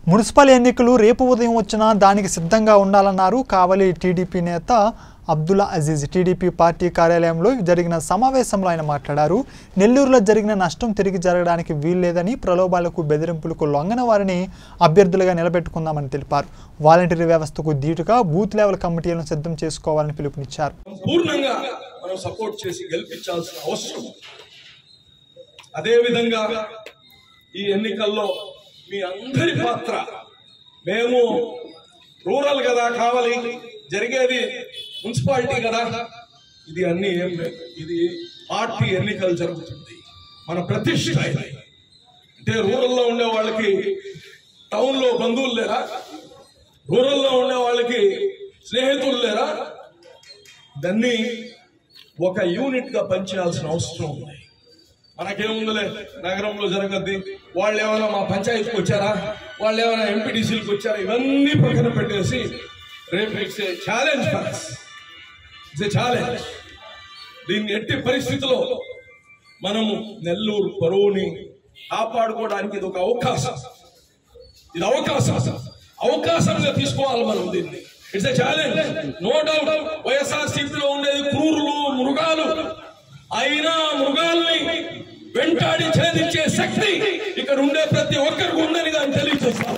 Municipal ఎన్నికలు రేపు ఉదయం వచ్చినా దానికి సిద్ధంగా ఉండాలన్నారు కావలి టీడీపీ నేత అబ్దుల్లా అజీజ్ టీడీపీ పార్టీ కార్యాలయంలో జరిగిన సమావేశంలో ఆయన మాట్లాడారు నెల్లూరులో జరిగిన నష్టం తిరిగి జరగడానికి వీల్లేదని ప్రలోభాలకు బెదిరింపులకు లొంగన వారిని అభ్యర్థులుగా నిలబెట్టుకుందామని తెలిపారు వాలంటీర్ వ్యవస్థకు ధీటుగా బూత్ లెవెల్ కమిటీలను సిద్ధం చేసుకోవాలని పిలుపునిచ్చారు పూర్ణంగా మనం సపోర్ట్ చేసి గెలిపించాల్సిన అవసరం ఉంది. అదేవిధంగా ఈ ఎన్నికల్లో మీ అందరి పాత్ర మేము రూరల్ కదా కావాలి జరిగేది మున్సిపాలిటీ కదా ఇది అన్ని ఏం లేదు ఇది పార్టీ ఎన్నికలు జరుగుతుంది మన ప్రతిష్ట ఇది అంటే రూరల్లో ఉండే వాళ్ళకి టౌన్ లో బంధువులు లేరా రూరల్లో ఉండే వాళ్ళకి స్నేహితులు లేరా దాన్ని ఒక యూనిట్ గా పనిచేయాల్సిన అవసరం ఉంది మనకేముందిలే నగరంలో జరగద్ది వాళ్ళు ఏమైనా మా పంచాయతీకి వచ్చారా వాళ్ళు ఏమైనా ఎంపీటీసీలకు వచ్చారా ఇవన్నీ పక్కన పెట్టేసి రేపు it's a challenge it's a challenge దీన్ని ఎట్టి పరిస్థితిలో మనము నెల్లూరు పరువుని కాపాడుకోవడానికి ఇది ఒక అవకాశం ఇది అవకాశం అవకాశంగా తీసుకోవాలి మనం దీన్ని it's a challenge no doubt YSR సిపిలో ఉండేది క్రూరులు మృగాలు అయినా మృగాల్ని వెంటాడి ఛేదించే శక్తి ఇక్కడ ఉండే ప్రతి ఒక్కరికి ఉందని దాన్ని తెలియజేస్తాం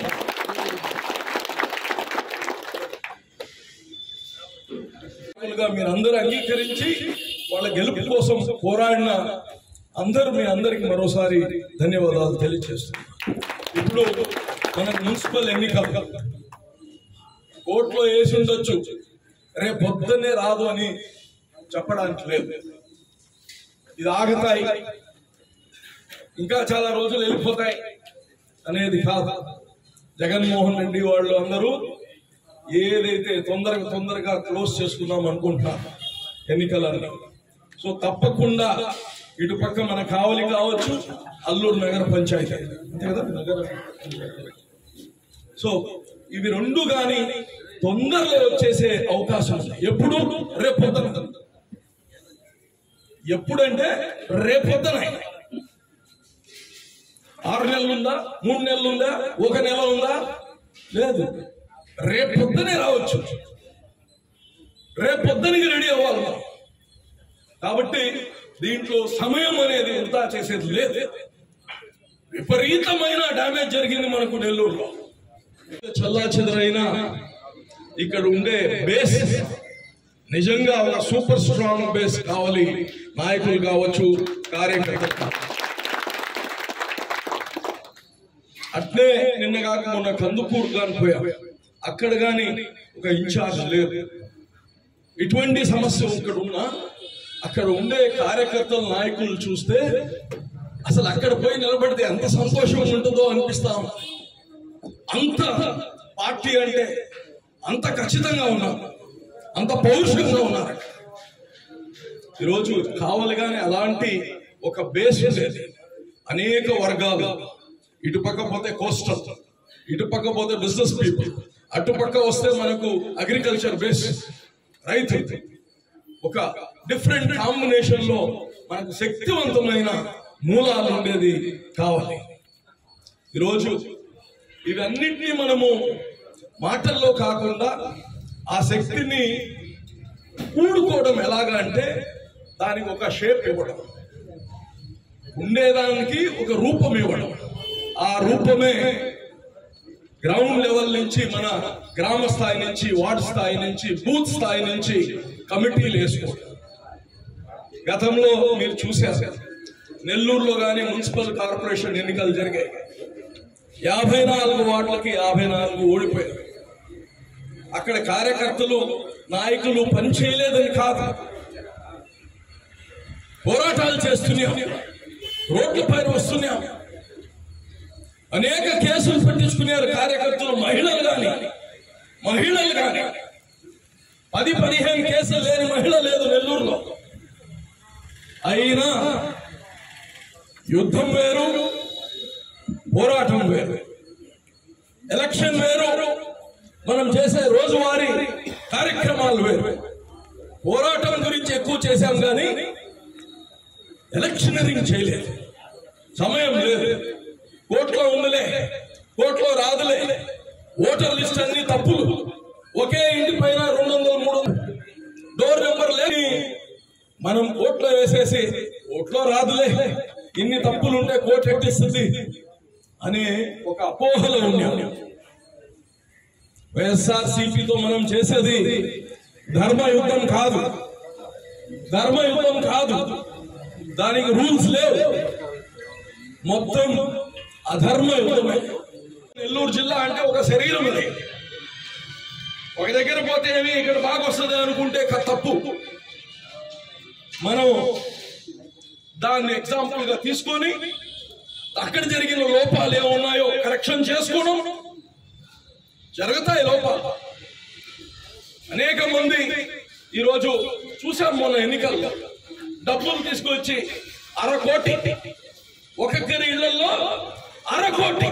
మీరు అందరూ అంగీకరించి వాళ్ళ గెలుపు కోసం పోరాడిన అందరూ మీ అందరికి మరోసారి ధన్యవాదాలు తెలియజేస్తున్నాం ఇప్పుడు మనకు మున్సిపల్ ఎన్నికలు కోర్టులో వేసి ఉండొచ్చు రేపు పొద్దున్నే రాదు అని చెప్పడానికి లేదు ఇది ఆగతాయి ఇంకా చాలా రోజులు వెళ్ళిపోతాయి అనేది కాదు జగన్మోహన్ రెడ్డి వాళ్ళు అందరూ ఏదైతే తొందరగా తొందరగా క్లోజ్ చేసుకుందాం అనుకుంటున్నారు ఎన్నికలన్నీ సో తప్పకుండా ఇటు పక్క మన కావలి కావచ్చు అల్లూరు నగర పంచాయతీ అంతే కదా నగర సో ఇవి రెండు గాని తొందరలో వచ్చేసే అవకాశం ఉంది ఎప్పుడు రేపొద్దున ఎప్పుడంటే రేపొద్దున ఆరు నెలలు ఉందా మూడు నెలలు ఉందా ఒక నెల ఉందా లేదు రేపొద్దునే రావచ్చు రేపొద్దునికి రెడీ అవ్వాలి మనం. కాబట్టి దీంట్లో సమయం అనేది వృధా చేసేది లేదు విపరీతమైన డ్యామేజ్ జరిగింది మనకు నెల్లూరులో చల్లా చెదరైన ఇక్కడ ఉండే బేస్ నిజంగా ఒక సూపర్ స్ట్రాంగ్ బేస్ కావాలి నాయకులు కావచ్చు కార్యకర్తలు అట్లే నిన్న కాక మొన్న కందుకూరు కానీ పోయా అక్కడ కానీ ఒక ఇన్ఛార్జ్ లేదు ఇటువంటి సమస్య ఇక్కడ ఉన్నా అక్కడ ఉండే కార్యకర్తల నాయకులు చూస్తే అసలు అక్కడ పోయి నిలబడితే ఎంత సంతోషం ఉంటుందో అనిపిస్తా ఉంది. అంత పార్టీ అంటే అంత ఖచ్చితంగా ఉన్నారు అంత పౌరుషంగా ఉన్నారు అక్కడ. ఈరోజు కావాలిగానే అలాంటి ఒక బేస్ ఉండేది అనేక వర్గాలు ఇటు పక్క పోతే కోస్టల్ ఇటు పక్క పోతే బిజినెస్ పీపుల్ అటు పక్క వస్తే మనకు అగ్రికల్చర్ బేస్ రైతు ఒక డిఫరెంట్ కాంబినేషన్ లో మనకు శక్తివంతమైన మూలాలు ఉండేది కావాలి ఈరోజు ఇవన్నిటినీ మనము మాటల్లో కాకుండా ఆ శక్తిని కూడుకోవడం ఎలాగా అంటే దానికి ఒక షేప్ ఇవ్వడం ఉండేదానికి ఒక రూపం ఇవ్వడం ఆ రూపమే గ్రౌండ్ లెవెల్ నుంచి మన గ్రామ స్థాయి నుంచి వార్డు స్థాయి నుంచి బూత్ స్థాయి నుంచి కమిటీలు వేసుకోవడం గతంలో మీరు చూశారు నెల్లూరులో కానీ మున్సిపల్ కార్పొరేషన్ ఎన్నికలు జరిగాయి యాభై నాలుగు వార్డులకి యాభై నాలుగు ఓడిపోయారు అక్కడ కార్యకర్తలు నాయకులు పని చేయలేదని కాదు పోరాటాలు చేస్తున్నాం రోడ్ల పైన వస్తున్నాం అనేక కేసులు పట్టించుకున్నారు కార్యకర్తలు మహిళలు కానీ మహిళలు కానీ పది పదిహేను కేసులు లేని మహిళ లేదు నెల్లూరులో అయినా యుద్ధం వేరు పోరాటం వేరు ఎలక్షన్ వేరు మనం చేసే రోజువారీ కార్యక్రమాలు వేరు పోరాటం గురించి ఎక్కువ చేశాం కానీ ఎలక్షనరింగ్ చేయలేదు సమయం లేదు కోర్టులో ఉందిలే కోర్టులో రాదులే చేసి ఓట్లో రాదులే ఇన్ని తప్పులు ఉంటే కోర్టు ఎట్టిస్తుంది అని ఒక అపోహలో ఉన్నాం వైఎస్ఆర్ సిపితో మనం చేసేది ధర్మయుద్ధం కాదు ధర్మయుద్ధం కాదు దానికి రూల్స్ లేవు మొత్తం అధర్మ యుద్ధమే నెల్లూరు జిల్లా అంటే ఒక శరీరం ఇది ఒక దగ్గర పోతే ఏమి ఇక్కడ బాగా వస్తుంది అనుకుంటే క- తప్పు మనం దాన్ని ఎగ్జాంపుల్ గా తీసుకొని అక్కడ జరిగిన లోపాలు ఏమున్నాయో కరెక్షన్ చేసుకోవడం జరుగుతాయి లోపాలు అనేక మంది ఈరోజు చూసాం మొన్న ఎన్నికల్లో డబ్బులు తీసుకొచ్చి అరకోటి ఒక్కొక్కరి ఇళ్లలో అరకోటి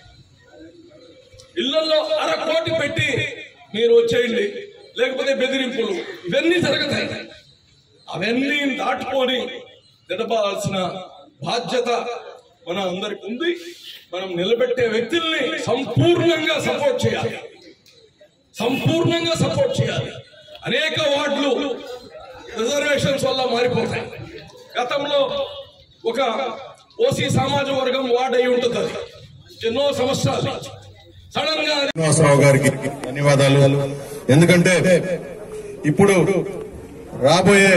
ఇళ్లలో అరకోటి పెట్టి మీరు వచ్చేయండి లేకపోతే బెదిరింపులు ఇవన్నీ జరుగుతాయి అవన్నీ దాటుకొని నిలబడాల్సిన బాధ్యత మన అందరికి ఉంది మనం నిలబెట్టే వ్యక్తుల్ని సంపూర్ణంగా సపోర్ట్ చేయాలి సంపూర్ణంగా సపోర్ట్ చేయాలి అనేక వార్డులు రిజర్వేషన్స్ వల్ల మారిపోతాయి గతంలో ఒక ఓసీ సామాజిక వర్గం వార్డ్ అయి ఉంటుంది అది ఎన్నో సంవత్సరాలు సడన్ గా శ్రీనివాసరావు గారికి ధన్యవాదాలు ఎందుకంటే ఇప్పుడు రాబోయే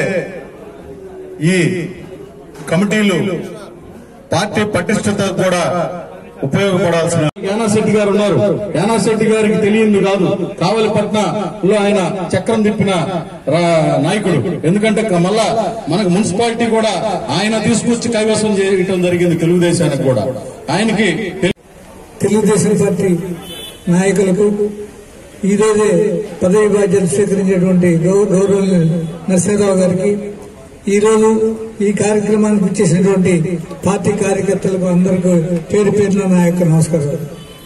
ఈ కమిటీలు పార్టీ పటిష్టత కూడా ఉపయోగపడాల్సిన యానాశెట్టి గారు ఉన్నారు యానాశెట్టి గారికి తెలియంది కాదు కావలిపట్నంలో ఆయన చక్రం తిప్పిన రా- నాయకుడు ఎందుకంటే క- మళ్ళా మనకు మున్సిపాలిటీ కూడా ఆయన తీసుకొచ్చి కైవసం చేయటం జరిగింది తెలుగుదేశానికి కూడా ఆయనకి తెలి- తెలుగుదేశం పార్టీ నాయకులకు ఈ రోజే పదవి బాధ్యతలు స్వీకరించేటువంటి గౌ- గౌరవనీయులు నరసింహరావు గారికి ఈ రోజు ఈ కార్యక్రమానికి ఇచ్చేసినటువంటి పార్టీ కార్యకర్తలకు అందరికీ పేరు పేరున నా యొక్క నమస్కారం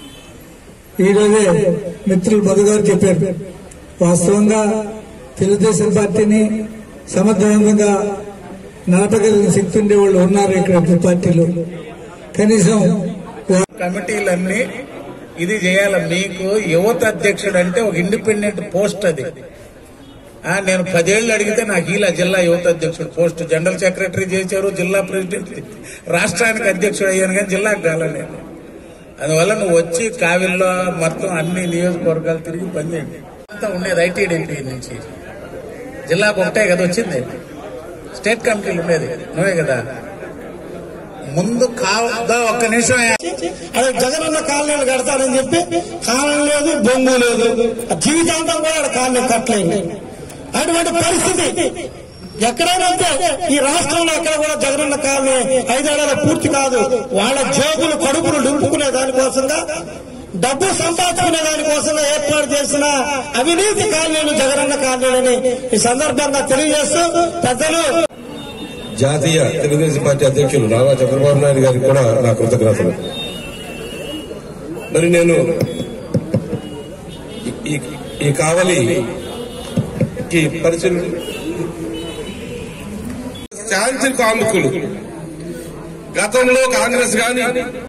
ఈ రోజే మిత్రులు మధు గారు చెప్పారు వాస్తవంగా తెలుగుదేశం పార్టీని సమర్థవంతంగా నడపగలిగిన శక్తి ఉండే వాళ్ళు ఉన్నారు ఇక్కడ పార్టీలో కనీసం కమిటీలన్నీ ఇది చేయాలి మీకు యువత అధ్యక్షుడు అంటే ఒక ఇండిపెండెంట్ పోస్ట్ అది ఆ, నేను పదేళ్లు అడిగితే నాకు ఇలా జిల్లా యువత అధ్యక్షుడు పోస్ట్ జనరల్ సెక్రటరీ చేశారు జిల్లా ప్రెసిడెంట్ రాష్ట్రానికి అధ్యక్షుడు అయ్యాను కానీ జిల్లాకు కాలని అందువల్ల నువ్వు వచ్చి కావిల్లో మొత్తం అన్ని నియోజకవర్గాలు తిరిగి పనిచేయండి అంతా ఉండేది ఐటీడీపీ నుంచి జిల్లాకు ఒకటే కదా వచ్చింది స్టేట్ కమిటీలు ఉండేది నువ్వే కదా ముందు కావద్దా ఒక్క నిమిషం అదే జగనన్న కాలనీలు కడతానని చెప్పి కాలం లేదు బొంగు లేదు ఆ జీవితాంతం కూడా ఆడ కాలనీ కట్టలేదు అటువంటి పరిస్థితి ఎక్కడైనా అంతే ఈ రాష్ట్రంలో ఎక్కడ కూడా జగనన్న కాలనీ ఐదేళ్ల పూర్తి కాదు వాళ్ళ జేబులు కడుపులు నింపుకునే దానికోసంగా డబ్బు సంపాదించుకునే దానికోసంగా ఏర్పాటు చేసిన అవినీతి కాలనీలు జగనన్న కాలనీలని ఈ సందర్భంగా తెలియజేస్తూ పెద్దలు జాతీయ తెలుగుదేశం పార్టీ అధ్యక్షులు నారా చంద్రబాబు నాయుడు గారికి కూడా నా కృతజ్ఞతలు మరి నేను ఈ- ఈ కావలి ఈ పరిచయం శాంతి కాముకులు గతంలో కాంగ్రెస్ గాని